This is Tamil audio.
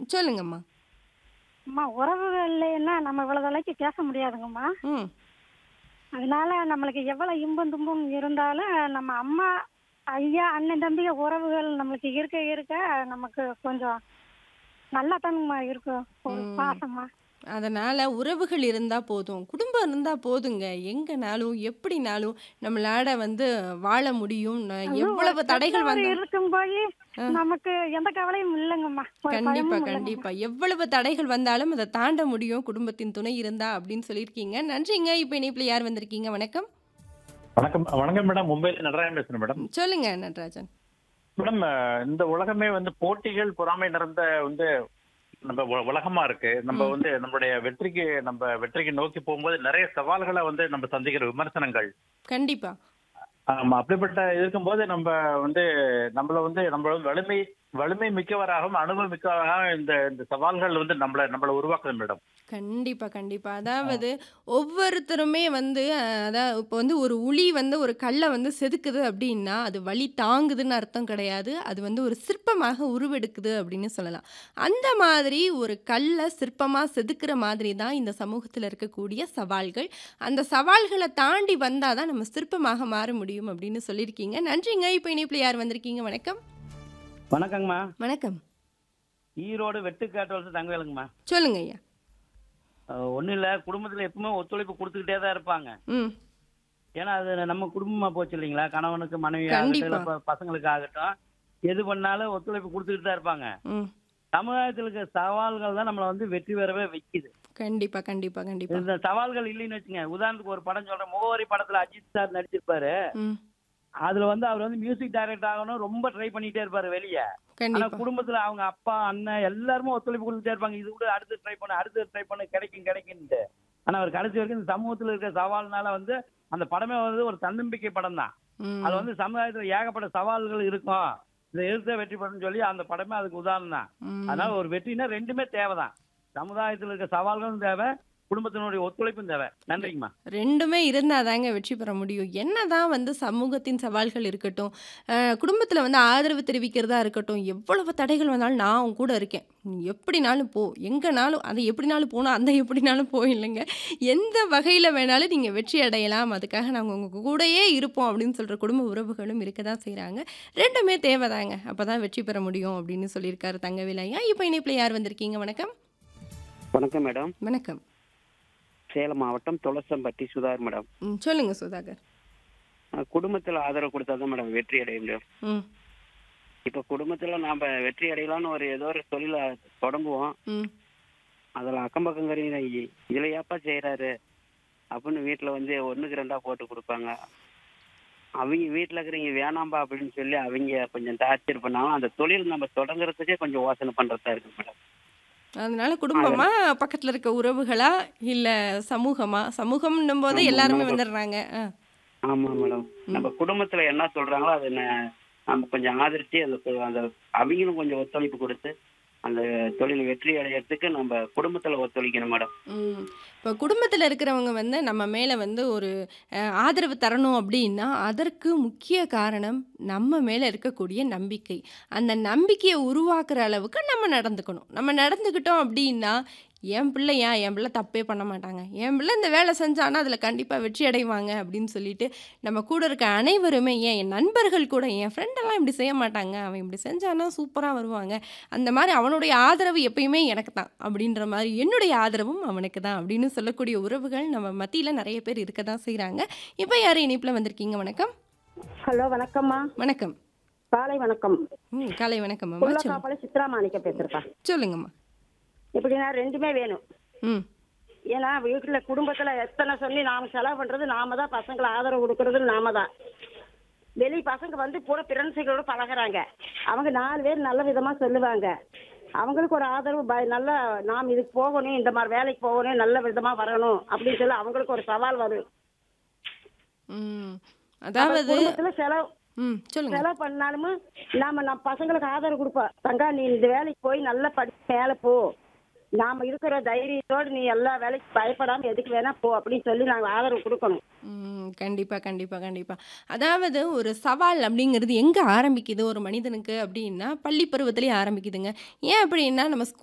சொல்லுங்கம்மா. அம்மா உறவுகள் இல்லைன்னா நம்ம இவ்வளவு தொலைக்கு பேச முடியாதுங்கம்மா ம். அதனால நம்மளுக்கு எவ்வளவு இன்பம் துன்பம் இருந்தாலும் நம்ம அம்மா ஐயா அண்ணன் தம்பிக உறவுகள் நம்மளுக்கு இருக்க இருக்க நமக்கு கொஞ்சம் நல்லா தானுங்கம்மா இருக்கும் ஒரு ம். பாசமா அதனால உறவுகள் இருந்தா போதும். குடும்பம் இருந்தா போதுங்க. எங்கனாலும், எப்படினாலும் நம்மளால வந்து வாழ முடியும். ந அதுவும் ஒரு எவ்வளவு தடைகள் பெற்றோர் வந்தா இருக்கும்போது ஆ. நமக்கு எந்த கவலையும் இல்லைங்கம்மா ஒரு கண்டிப்பா, பயமும் இல்லைங்கம்மா கண்டிப்பா. எவ்வளவு தடைகள் வந்தாலும் அத தாண்ட முடியும் குடும்பத்தின் துணை இருந்தா அப்படின்னு சொல்லியிருக்கீங்க. நன்றிங்க. இப்ப இணைப்புல யார் வந்திருக்கீங்க? வணக்கம். வணக்கம் வணக்கம் மேடம் மும்பைல நடராஜன் பேசுறேன் மேடம் சொல்லுங்க நடராஜன். மேடம் அஹ், இந்த உலகமே வந்து போட்டிகள் பொறாமை நிறைந்த வந்து நம்ம உ- உலகமா இருக்கு நம்ம ம். வந்து நம்மளுடைய வெற்றிக்கு நம்ம வெற்றிக்கு நோக்கி போகும்போது நிறைய சவால்களை வந்து நம்ம சந்திக்கிற விமர்சனங்கள் கண்டிப்பா. ஆமா அப்படிப்பட்ட இருக்கும்போது நம்ம வந்து நம்மள வந்து நம்மள வந்து வலிமை வலிமை மிக்கவராகவும் அனுபவம் மிக்கவராகவும் இந்த இந்த சவால்கள் வந்து நம்மள நம்மள உருவாக்குது மேடம் கண்டிப்பா, கண்டிப்பா. அதாவது ஒவ்வொருத்தருமே வந்து அ அதான் இப்போ வந்து ஒரு உளி வந்து ஒரு கல்ல வந்து செதுக்குது அப்படின்னா, அது வலி தாங்குதுன்னு அர்த்தம் கிடையாது. அது வந்து ஒரு சிற்பமாக உருவெடுக்குது அப்படின்னு சொல்லலாம். அந்த மாதிரி ஒரு கல்ல சிற்பமா செதுக்குற மாதிரி தான் இந்த சமூகத்துல இருக்கக்கூடிய சவால்கள். அந்த சவால்கள தாண்டி வந்தா தான் நம்ம சிற்பமாக மாற முடியும் அப்படின்னு சொல்லியிருக்கீங்க. நன்றிங்க. இப்போ இணைப்புல யார் வந்திருக்கீங்க? வணக்கம். வணக்கங்கம்மா வணக்கம். ஈரோடு வெட்டுக்காட்டு வளர்த்து தங்கவேலுங்கம்மா சொல்லுங்க ஐயா. ஒன்றும் இல்லை குடும்பத்தில் எப்பவுமே ஒத்துழைப்பு கொடுத்துக்கிட்டே தான் இருப்பாங்க ம். ஏன்னா அது நம்ம குடும்பமா போச்சு இல்லைங்களா கணவனுக்கு மனைவி ஆகட்டும் கண்டிப்பா. இல்லை ப- பசங்களுக்கு ஆகட்டும் எது பண்ணாலும் ஒத்துழைப்பு கொடுத்துக்கிட்டு தான் இருப்பாங்க ம். சமுதாயத்தில் இருக்க சவால்கள் தான் நம்மளை வந்து வெற்றி பெறவே வைக்குது கண்டிப்பா, கண்டிப்பா, கண்டிப்பா. இந்த சவால்கள் இல்லைன்னு வச்சுங்க உதாரணத்துக்கு ஒரு படம் சொல்றேன் முகவரி படத்துல அஜித் சார் நடிச்சிருப்பாரு ம். அதுல வந்து அவர் வந்து மியூசிக் டைரக்டர் ஆகணும் ரொம்ப ட்ரை பண்ணிட்டே இருப்பாரு வெளியே ஆனா கண்டிப்பா. குடும்பத்துல அவங்க அப்பா அண்ணன் எல்லாருமே ஒத்துழைப்பு கொடுத்துட்டே இருப்பாங்க இது கூட அடுத்து ட்ரை பண்ணு அடுத்து ட்ரை பண்ணு கிடைக்கும் கிடைக்கும்ட்டு ஆனா அவர் கடைசி வரைக்கும் இந்த சமூகத்துல இருக்க சவால்னால வந்து அந்த படமே வந்து ஒரு தன்னம்பிக்கை படம் தான் ம். அது வந்து சமுதாயத்துல ஏகப்பட்ட சவால்கள் இருக்கும் இதை எதிர்த்து வெற்றி பெறணும்னு சொல்லி அந்த படமே அதுக்கு உதாரணம் தான் ம். அதனால ஒரு வெற்றினா ரெண்டுமே தேவைதான் சமுதாயத்துல இருக்க சவால்களும் தேவை குடும்பத்தினுடைய ஒத்துழைப்பும் தேவை நன்றிங்கம்மா ரெண்டுமே இருந்தாதாங்க வெற்றி பெற முடியும். என்னதான் வந்து சமூகத்தின் சவால்கள் இருக்கட்டும், அ குடும்பத்தில வந்து ஆதரவு தெரிவிக்கிறதா இருக்கட்டும், எவ்வளவு தடைகள் வந்தாலும் நான் உன் கூட இருக்கேன். நீ எப்படினாலும் போ. எங்கனாலும் அது எப்படினாலும் போனா, அந்த எப்படினாலும் போ இல்லைங்க. எந்த வகையில வேணாலும் நீங்க வெற்றி அடையலாம். அதுக்காக நாங்க உங்க கூடயே இருப்போம் அப்படின்னு சொல்ற குடும்ப உறவுகளும் இருக்க தான் செய்றாங்க. ரெண்டுமே தேவைதாங்க. அப்பதான் வெற்றி பெற முடியும் அப்படின்னு சொல்லியிருக்காரு தங்கவேலு ஐயா. இப்போ இணைப்பில யார் வந்திருக்கீங்க? வணக்கம். வணக்கம் மேடம் வணக்கம். சேலம் மாவட்டம் துளசம்பட்டி சுதார் மேடம் ம். சொல்லுங்க சுதாகர். அஹ் குடும்பத்துல ஆதரவு கொடுத்தா தான் மேடம் வெற்றி அடைய முடியும் ம். இப்ப குடும்பத்துல நாம வெற்றி அடையலாம்னு ஒரு ஏதோ ஒரு தொழில தொடங்குவோம் ம். அதுல அக்கம் பக்கங்கிறீங்க இதுல ஏப்பா செய்யறாரு அப்படின்னு வீட்டுல வந்து ஒண்ணுக்கு ரெண்டா போட்டு கொடுப்பாங்க அவங்க வீட்டுல இருக்கிறவங்க வேணாம்பா அப்படின்னு சொல்லி அவங்க கொஞ்சம் டார்ச்சர் பண்ணாலும் அந்த தொழில் நம்ம தொடங்குறதுக்கே கொஞ்சம் யோசனை பண்றதா இருக்கு மேடம் அதனால குடும்பமா, பக்கத்துல இருக்க உறவுகளா, இல்ல சமூகமா? சமூகம்ன்னும் போது ஆமா, எல்லாருமே நம்ம- வந்துடுறாங்க. அ. ஆமா மேடம் நம்ம குடும்பத்துல என்ன சொல்றாங்களோ அதை ந- நம்ம கொஞ்சம் ஆதரிச்சு அந்த கு- அந்த அவங்களும் கொஞ்சம் ஒத்துழைப்பு கொடுத்து அந்த தொழில் வெற்றி அடையறதுக்கு நம்ம குடும்பத்துல ஒத்துழைக்கணும் மேடம் ம். இப்போ குடும்பத்துல இருக்கிறவங்க வந்து நம்ம மேல வந்து ஒரு அ ஆதரவு தரணும் அப்படின்னா, அதற்கு முக்கிய காரணம் நம்ம மேல இருக்கக்கூடிய நம்பிக்கை. அந்த நம்பிக்கைய உருவாக்குற அளவுக்கு நம்ம நடந்துக்கணும். நம்ம நடந்துக்கிட்டோம் அப்படின்னா, என் பிள்ளையா, என் பிள்ளை தப்பே பண்ண மாட்டாங்க. என் பிள்ளை இந்த வேலை செஞ்சான்னா, அதுல கண்டிப்பா வெற்றி அடைவாங்க அப்படின்னு சொல்லிட்டு, நம்ம கூட இருக்க அனைவருமே ஏன் என் நண்பர்கள் கூட, என் ஃப்ரெண்டெல்லாம் இப்படி செய்ய மாட்டாங்க. அவன் இப்படி செஞ்சான்னா சூப்பரா வருவாங்க. அந்த மாரி அவனுடைய ஆதரவு எப்பயுமே எனக்கு தான். அப்படின்ற மாரி என்னுடைய ஆதரவும் அவனுக்கு தான் அப்படின்னு சொல்லக்கூடிய உறவுகள் நம்ம மத்தியில நெறைய பேர் இருக்க தான் செய்றாங்க. இப்போ யாரு இணைப்புல வந்திருக்கீங்க? வணக்கம். ஹலோ வணக்கம்மா வணக்கம். காலை வணக்கம் ம். காலை வணக்கம் அம்மா. சொல்லுங்க. புள்ளக்காப்பால சித்ரா மாணிக்க பேசுறப்பா சொல்லுங்கம்மா. எப்படின்னா ரெண்டுமே வேணும் ம். ஏன்னா வீட்டுல குடும்பத்துல எத்தனை சொல்லி நாம செலவு பண்றது நாம தான் பசங்களை ஆதரவு கொடுக்கறது நாம தான் வெளி பசங்க வந்து கூட ஃப்ரெண்ட்ஸுகளோட பழகுறாங்க அவங்க நாலு பேர் நல்ல விதமா சொல்லுவாங்க அவங்களுக்கு ஒரு ஆதரவு ப- நல்லா நாம் இதுக்கு போகணும் இந்த மாதிரி வேலைக்கு போகணும் நல்ல விதமா வரணும் அப்படின்னு சொல்லி அவங்களுக்கு ஒரு சவால் வரும் ம். அப்ப அதாவது குடும்பத்துல செலவு ம். சொல்லுங்க. செலவு பண்ணாலுமே நாம நம்ம பசங்களுக்கு ஆதரவு கொடுப்போம் தங்கா நீ இந்த வேலைக்கு போய் நல்லா படி மேலே போ நாம இருக்கிற தைரியத்தோடு நீ எல்லா வேலைக்கு பயப்படாம எதுக்கு வேணா போ அப்படின்னு சொல்லி நாங்க ஆதரவு கொடுக்கணும் ம். கண்டிப்பா, கண்டிப்பா, கண்டிப்பா. அதாவது ஒரு சவால் அப்படிங்கிறது எங்க ஆரம்பிக்குது ஒரு மனிதனுக்கு அப்படின்னா, பள்ளி பருவத்திலேயே ஆரம்பிக்குதுங்க. ஏன் அப்படின்னா, நம்ம ஸ்கூல்